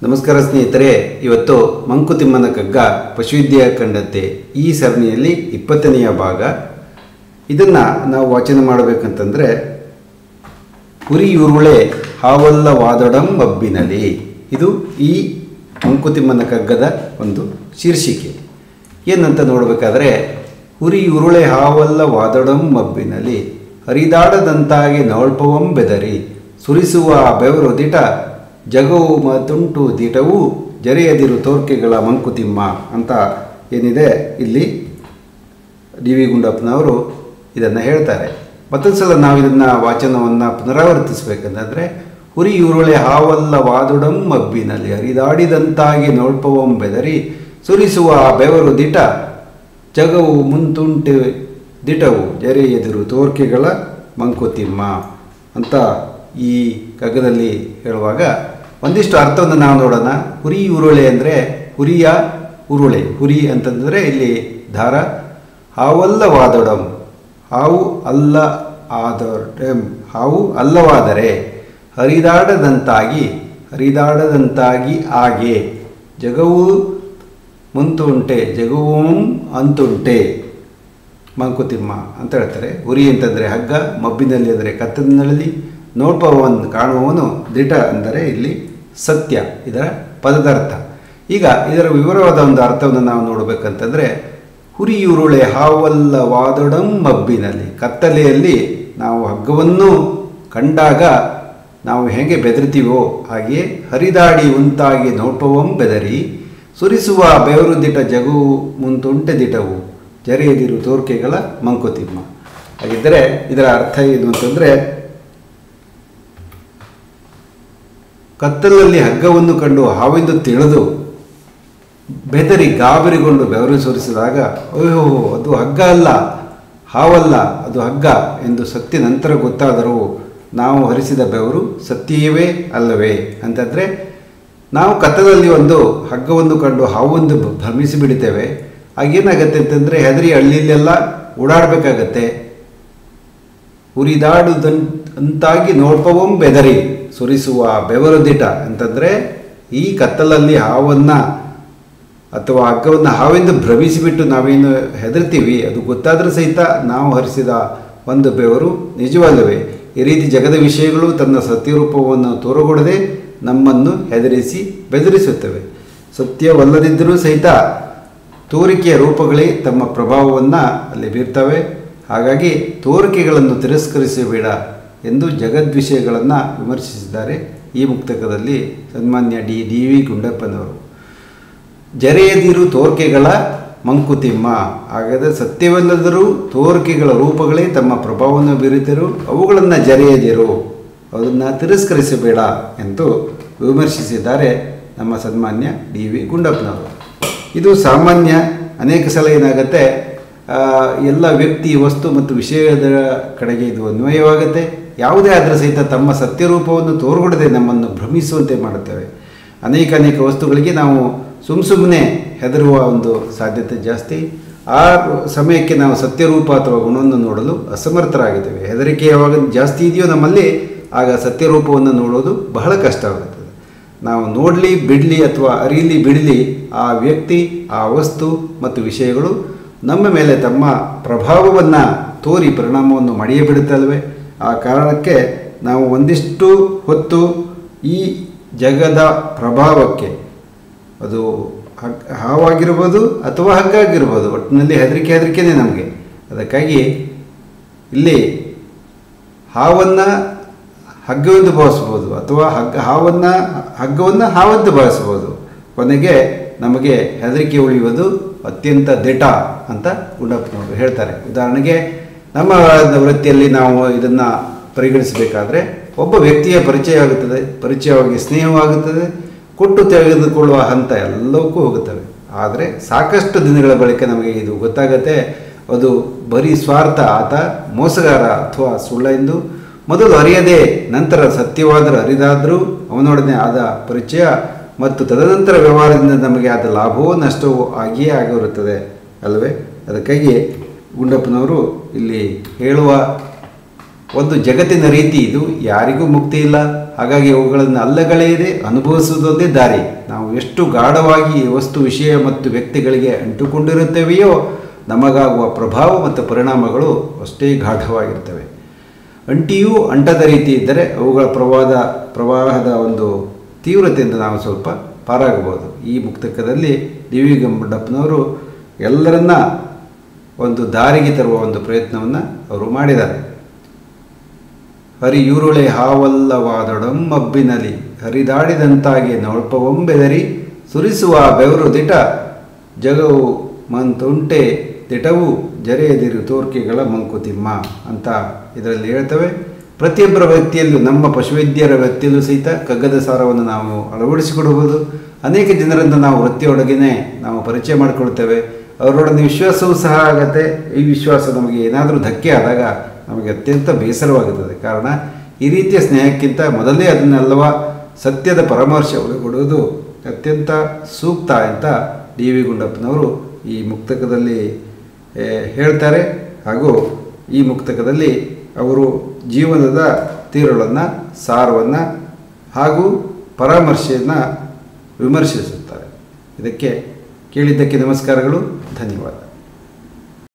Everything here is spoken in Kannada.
ನಮಸ್ಕಾರ ಸ್ನೇಹಿತರೆ ಇವತ್ತು ಮಂಕುತಿಮ್ಮನ ಕಗ್ಗ ಪಶುವಿದ್ಯೆಯ ಕಂಡಂತೆ ಈ ಸರಣಿಯಲ್ಲಿ ಇಪ್ಪತ್ತನೆಯ ಭಾಗ ಇದನ್ನು ನಾವು ವಾಚನ ಮಾಡಬೇಕಂತಂದರೆ ಹುರಿಯುರುಳೆ ಹಾವಲ್ಲ ವಾದೊಡಂ ಮಬ್ಬಿನಲಿ ಇದು ಈ ಮಂಕುತಿಮ್ಮನ ಕಗ್ಗದ ಒಂದು ಶೀರ್ಷಿಕೆ ಏನಂತ ನೋಡಬೇಕಾದ್ರೆ ಹುರಿಯುರುಳೆ ಹಾವಲ್ಲ ವಾದೊಡಂ ಮಬ್ಬಿನಲಿ ಹರಿದಾಡದಂತಾಗಿ ನವಳ್ಪವಂ ಬೆದರಿ ಸುರಿಸುವ ಬೆವರು ದಿಟ ಜಗವು ಮತುಂಟು ದಿಟವು ಜರೆಯದಿರು ತೋರ್ಕೆಗಳ ಮಂಕುತಿಮ್ಮ ಅಂತ ಏನಿದೆ ಇಲ್ಲಿ ಡಿ ವಿ ಗುಂಡಪ್ಪನವರು ಇದನ್ನು ಹೇಳ್ತಾರೆ ಮತ್ತೊಂದು ಸಲ ನಾವು ಇದನ್ನು ವಾಚನವನ್ನು ಪುನರಾವರ್ತಿಸಬೇಕಂತಂದರೆ ಹುರಿಯುರುಳೆ ಹಾವಲ್ಲ ವಾದುಡಂ ಮಬ್ಬಿನಲ್ಲಿ ಹರಿದಾಡಿದಂತಾಗಿ ನೋಡ್ಪವಂ ಬೆದರಿ ಸುರಿಸುವ ಬೆವರು ದಿಟ ಜಗವು ಮುಂತುಂಟು ದಿಟವು ಜರೆ ಎದುರು ತೋರ್ಕೆಗಳ ಮಂಕುತಿಮ್ಮ ಅಂತ ಈ ಕಗ್ಗದಲ್ಲಿ ಹೇಳುವಾಗ ಒಂದಿಷ್ಟು ಅರ್ಥವನ್ನು ನಾವು ನೋಡೋಣ ಹುರಿ ಉರುಳೆ ಅಂದರೆ ಹುರಿಯ ಉರುಳೆ ಹುರಿ ಅಂತಂದರೆ ಇಲ್ಲಿ ದಾರ ಹಾವಲ್ಲ ವಾದೊಡಂ ಹಾವು ಅಲ್ಲ ಆದೊಡಂ ಹಾವು ಅಲ್ಲವಾದರೆ ಹರಿದಾಡದಂತಾಗಿ ಹರಿದಾಡದಂತಾಗಿ ಆಗೆ ಜಗವು ಮುಂತುಂಟೆ ಜಗವೂ ಅಂತುಂಟೆ ಮಂಕುತಿಮ್ಮ ಅಂತ ಹೇಳ್ತಾರೆ ಹುರಿ ಅಂತಂದರೆ ಹಗ್ಗ ಮಬ್ಬಿನಲ್ಲಿ ಅಂದರೆ ಕತ್ತಲಿನಲ್ಲಿ ನೋಡ್ಪವನು ಕಾಣುವವನು ದಿಟ ಅಂದರೆ ಇಲ್ಲಿ ಸತ್ಯ ಇದರ ಪದದ ಅರ್ಥ ಈಗ ಇದರ ವಿವರವಾದ ಒಂದು ಅರ್ಥವನ್ನು ನಾವು ನೋಡಬೇಕಂತಂದರೆ ಹುರಿಯುರುಳೆ ಹಾವಲ್ಲ ವಾದೊಡಂ ಮಬ್ಬಿನಲ್ಲಿ ಕತ್ತಲೆಯಲ್ಲಿ ನಾವು ಹಗ್ಗವನ್ನು ಕಂಡಾಗ ನಾವು ಹೇಗೆ ಬೆದರ್ತೀವೋ ಹಾಗೆಯೇ ಹರಿದಾಡಿ ಉಂಟಾಗಿ ನೋಟವಂ ಬೆದರಿ ಸುರಿಸುವ ಬೆವರು ದಿಟ ಜಗು ಮುಂತುಂಟೆ ದಿಟವು ಜರೆಯದಿರು ತೋರ್ಕೆಗಳ ಮಂಕುತಿಮ್ಮ ಹಾಗಿದ್ದರೆ ಇದರ ಅರ್ಥ ಏನು ಅಂತಂದರೆ ಕತ್ತಲಲ್ಲಿ ಹಗ್ಗವನ್ನು ಕಂಡು ಹಾವೆಂದು ತಿಳಿದು ಬೆದರಿ ಗಾಬರಿಗೊಂಡು ಬೆವರು ಸುರಿಸಿದಾಗ ಅಯ್ಯೋ ಅದು ಹಗ್ಗ ಅಲ್ಲ ಹಾವಲ್ಲ ಅದು ಹಗ್ಗ ಎಂದು ಸತ್ಯ ನಂತರ ಗೊತ್ತಾದರೂ ನಾವು ಹರಿಸಿದ ಬೆವರು ಸತ್ಯವೇ ಅಲ್ಲವೇ ಅಂತಂದರೆ ನಾವು ಕತ್ತಲಲ್ಲಿ ಒಂದು ಹಗ್ಗವನ್ನು ಕಂಡು ಹಾವೊಂದು ಭ್ರಮಿಸಿ ಬಿಡ್ತೇವೆ ಆಗೇನಾಗತ್ತೆ ಅಂತಂದರೆ ಹೆದರಿ ಹಳ್ಳಿಲೆಲ್ಲ ಓಡಾಡಬೇಕಾಗತ್ತೆ ಉರಿದಾಡುದನ್ ಅಂತಾಗಿ ನೋಡ್ಪವಂ ಬೆದರಿ ಸುರಿಸುವ ಬೆವರು ದಿಟ ಅಂತಂದರೆ ಈ ಕತ್ತಲಲ್ಲಿ ಹಾವನ್ನು ಅಥವಾ ಹಗ್ಗವನ್ನು ಹಾವೆಂದು ಭ್ರಮಿಸಿಬಿಟ್ಟು ನಾವೇನು ಹೆದರ್ತೀವಿ ಅದು ಗೊತ್ತಾದರೂ ಸಹಿತ ನಾವು ಹರಿಸಿದ ಒಂದು ಬೆವರು ನಿಜವಲ್ಲವೇ ಈ ರೀತಿ ಜಗದ ವಿಷಯಗಳು ತನ್ನ ಸತ್ಯರೂಪವನ್ನು ತೋರಗೊಡದೆ ನಮ್ಮನ್ನು ಹೆದರಿಸಿ ಬೆದರಿಸುತ್ತವೆ ಸತ್ಯವಲ್ಲದಿದ್ದರೂ ಸಹಿತ ತೋರಿಕೆಯ ರೂಪಗಳೇ ತಮ್ಮ ಪ್ರಭಾವವನ್ನು ಅಲ್ಲಿ ಬೀರ್ತವೆ ಹಾಗಾಗಿ ತೋರಿಕೆಗಳನ್ನು ತಿರಸ್ಕರಿಸಬೇಡ ಎಂದು ಜಗದ್ವಿಷಯಗಳನ್ನು ವಿಮರ್ಶಿಸಿದ್ದಾರೆ ಈ ಮುಕ್ತಕದಲ್ಲಿ ಸನ್ಮಾನ್ಯ ಡಿ ಡಿ ವಿ ಗುಂಡಪ್ಪನವರು ಜರೆಯದಿರು ತೋರ್ಕೆಗಳ ಮಂಕುತಿಮ್ಮ ಹಾಗಾದರೆ ಸತ್ಯವಲ್ಲದರೂ ತೋರಿಕೆಗಳ ರೂಪಗಳೇ ತಮ್ಮ ಪ್ರಭಾವವನ್ನು ಬೀರಿದರು ಅವುಗಳನ್ನು ಜರೆಯದಿರು ಅದನ್ನು ತಿರಸ್ಕರಿಸಬೇಡ ಎಂದು ವಿಮರ್ಶಿಸಿದ್ದಾರೆ ನಮ್ಮ ಸನ್ಮಾನ್ಯ ಡಿ ವಿ ಗುಂಡಪ್ಪನವರು ಇದು ಸಾಮಾನ್ಯ ಅನೇಕ ಸಲ ಏನಾಗುತ್ತೆ ಎಲ್ಲ ವ್ಯಕ್ತಿ ವಸ್ತು ಮತ್ತು ವಿಷಯದ ಕಡೆಗೆ ಇದು ಅನ್ವಯವಾಗುತ್ತೆ ಯಾವುದೇ ಆದರೂ ಸಹಿತ ತಮ್ಮ ಸತ್ಯರೂಪವನ್ನು ತೋರ್ಗೊಡದೆ ನಮ್ಮನ್ನು ಭ್ರಮಿಸುವಂತೆ ಮಾಡುತ್ತವೆ ಅನೇಕ ಅನೇಕ ವಸ್ತುಗಳಿಗೆ ನಾವು ಸುಮ್ಮ ಸುಮ್ಮನೆ ಹೆದರುವ ಒಂದು ಸಾಧ್ಯತೆ ಜಾಸ್ತಿ ಆ ಸಮಯಕ್ಕೆ ನಾವು ಸತ್ಯರೂಪ ಅಥವಾ ಗುಣವನ್ನು ನೋಡಲು ಅಸಮರ್ಥರಾಗಿದ್ದೇವೆ ಹೆದರಿಕೆ ಯಾವಾಗ ಜಾಸ್ತಿ ಇದೆಯೋ ನಮ್ಮಲ್ಲಿ ಆಗ ಸತ್ಯರೂಪವನ್ನು ನೋಡೋದು ಬಹಳ ಕಷ್ಟವಾಗುತ್ತದೆ ನಾವು ನೋಡಲಿ ಬಿಡಲಿ ಅಥವಾ ಅರಿಯಲಿ ಬಿಡಲಿ ಆ ವ್ಯಕ್ತಿ ಆ ವಸ್ತು ಮತ್ತು ವಿಷಯಗಳು ನಮ್ಮ ಮೇಲೆ ತಮ್ಮ ಪ್ರಭಾವವನ್ನು ತೋರಿ ಪರಿಣಾಮವನ್ನು ಮಾಡಿಯೇ ಬಿಡುತ್ತಲ್ವೇ ಆ ಕಾರಣಕ್ಕೆ ನಾವು ಒಂದಿಷ್ಟು ಹೊತ್ತು ಈ ಜಗದ ಪ್ರಭಾವಕ್ಕೆ ಅದು ಹಗ್ ಹಾವಾಗಿರ್ಬೋದು ಅಥವಾ ಹಗ್ಗಾಗಿರ್ಬೋದು ಒಟ್ಟಿನಲ್ಲಿ ಹೆದರಿಕೆ ಹೆದರಿಕೆನೇ ನಮಗೆ ಅದಕ್ಕಾಗಿ ಇಲ್ಲಿ ಹಾವನ್ನು ಹಗ್ಗವೆಂದು ಭಾವಿಸ್ಬೋದು ಅಥವಾ ಹಗ್ಗ ಹಾವನ್ನು ಹಗ್ಗವನ್ನು ಹಾವೆಂದು ಭಾವಿಸ್ಬೋದು ಕೊನೆಗೆ ನಮಗೆ ಹೆದರಿಕೆ ಉಳಿಯುವುದು ಅತ್ಯಂತ ದಿಟ ಅಂತ ಗುಂಡಪ್ಪನವರು ಹೇಳ್ತಾರೆ ಉದಾಹರಣೆಗೆ ನಮ್ಮ ವೃತ್ತಿಯಲ್ಲಿ ನಾವು ಇದನ್ನು ಪರಿಗಣಿಸಬೇಕಾದ್ರೆ ಒಬ್ಬ ವ್ಯಕ್ತಿಯ ಪರಿಚಯ ಆಗುತ್ತದೆ ಪರಿಚಯವಾಗಿ ಸ್ನೇಹವಾಗುತ್ತದೆ ಕೊಟ್ಟು ತೆಗೆದುಕೊಳ್ಳುವ ಹಂತ ಎಲ್ಲವಕ್ಕೂ ಹೋಗುತ್ತವೆ ಆದರೆ ಸಾಕಷ್ಟು ದಿನಗಳ ಬಳಿಕ ನಮಗೆ ಇದು ಗೊತ್ತಾಗತ್ತೆ ಅದು ಬರೀ ಸ್ವಾರ್ಥ ಆತ ಮೋಸಗಾರ ಅಥವಾ ಸುಳ್ಳ ಎಂದು ಮೊದಲು ಅರಿಯದೆ ನಂತರ ಸತ್ಯವಾದರೂ ಅರಿದಾದರೂ ಅವನೊಡನೆ ಆದ ಪರಿಚಯ ಮತ್ತು ತದನಂತರ ವ್ಯವಹಾರದಿಂದ ನಮಗೆ ಆದ ಲಾಭವೋ ನಷ್ಟವೋ ಆಗಿಯೇ ಆಗಿರುತ್ತದೆ ಅಲ್ಲವೇ ಅದಕ್ಕಾಗಿ ಗುಂಡಪ್ಪನವರು ಇಲ್ಲಿ ಹೇಳುವ ಒಂದು ಜಗತ್ತಿನ ರೀತಿ ಇದು ಯಾರಿಗೂ ಮುಕ್ತಿ ಇಲ್ಲ ಹಾಗಾಗಿ ಅವುಗಳನ್ನು ಅಲ್ಲಗಳೆಯದೆ ಅನುಭವಿಸುವುದೊಂದೇ ದಾರಿ ನಾವು ಎಷ್ಟು ಗಾಢವಾಗಿ ಈ ವಸ್ತು ವಿಷಯ ಮತ್ತು ವ್ಯಕ್ತಿಗಳಿಗೆ ಅಂಟುಕೊಂಡಿರುತ್ತವೆಯೋ ನಮಗಾಗುವ ಪ್ರಭಾವ ಮತ್ತು ಪರಿಣಾಮಗಳು ಅಷ್ಟೇ ಗಾಢವಾಗಿರ್ತವೆ ಅಂಟಿಯೂ ಅಂಟದ ರೀತಿ ಇದ್ದರೆ ಅವುಗಳ ಪ್ರವಾದ ಪ್ರವಾಹದ ಒಂದು ತೀವ್ರತೆಯಿಂದ ನಾವು ಸ್ವಲ್ಪ ಪಾರಾಗಬಹುದು ಈ ಮುಕ್ತಕದಲ್ಲಿ ಡಿ ವಿ ಗಂಬಣ್ಣಪ್ಪನವರು ಎಲ್ಲರನ್ನ ಒಂದು ದಾರಿಗೆ ತರುವ ಒಂದು ಪ್ರಯತ್ನವನ್ನು ಅವರು ಮಾಡಿದ್ದಾರೆ ಹರಿಯುರುಳೆ ಹಾವಲ್ಲವಾದೊಡಂ ಮಬ್ಬಿನಲಿ ಹರಿದಾಡಿದಂತಾಗಿ ನೊಳ್ಪವಂಬೆದರಿ ಸುರಿಸುವ ಬೆವರು ದಿಟ ಜಗವು ಮಂತುಂಟೆ ದಿಟವು ಜರೆಯದಿರು ತೋರ್ಕೆಗಳ ಮಂಕುತಿಮ್ಮ ಅಂತ ಇದರಲ್ಲಿ ಹೇಳ್ತವೆ ಪ್ರತಿಯೊಬ್ಬರ ವ್ಯಕ್ತಿಯಲ್ಲೂ ನಮ್ಮ ಪಶುವೈದ್ಯರ ವ್ಯಕ್ತಿಯಲ್ಲೂ ಸಹಿತ ಕಗ್ಗದ ಸಾರವನ್ನು ನಾವು ಅಳವಡಿಸಿಕೊಡಬಹುದು ಅನೇಕ ಜನರಿಂದ ನಾವು ವೃತ್ತಿಯೊಳಗೇನೆ ನಾವು ಪರಿಚಯ ಮಾಡಿಕೊಳ್ತೇವೆ ಅವರೊಡನೆ ವಿಶ್ವಾಸವೂ ಸಹ ಆಗತ್ತೆ ಈ ವಿಶ್ವಾಸ ನಮಗೆ ಏನಾದರೂ ಧಕ್ಕೆ ಆದಾಗ ನಮಗೆ ಅತ್ಯಂತ ಬೇಸರವಾಗುತ್ತದೆ ಕಾರಣ ಈ ರೀತಿಯ ಸ್ನೇಹಕ್ಕಿಂತ ಮೊದಲೇ ಅದನ್ನೆಲ್ಲವ ಸತ್ಯದ ಪರಾಮರ್ಶೆ ಒಳಗೊಡುವುದು ಅತ್ಯಂತ ಸೂಕ್ತ ಅಂತ ಡಿ ವಿ ಗುಂಡಪ್ಪನವರು ಈ ಮುಕ್ತಕದಲ್ಲಿ ಏ, ಹೇಳ್ತಾರೆ ಹಾಗೂ ಈ ಮುಕ್ತಕದಲ್ಲಿ ಅವರು ಜೀವನದ ತೀರುಗಳನ್ನು ಸಾರವನ್ನು ಹಾಗೂ ಪರಾಮರ್ಶೆಯನ್ನು ವಿಮರ್ಶಿಸುತ್ತಾರೆ ಇದಕ್ಕೆ ಕೇಳಿದ್ದಕ್ಕೆ ನಮಸ್ಕಾರಗಳು ಧನ್ಯವಾದ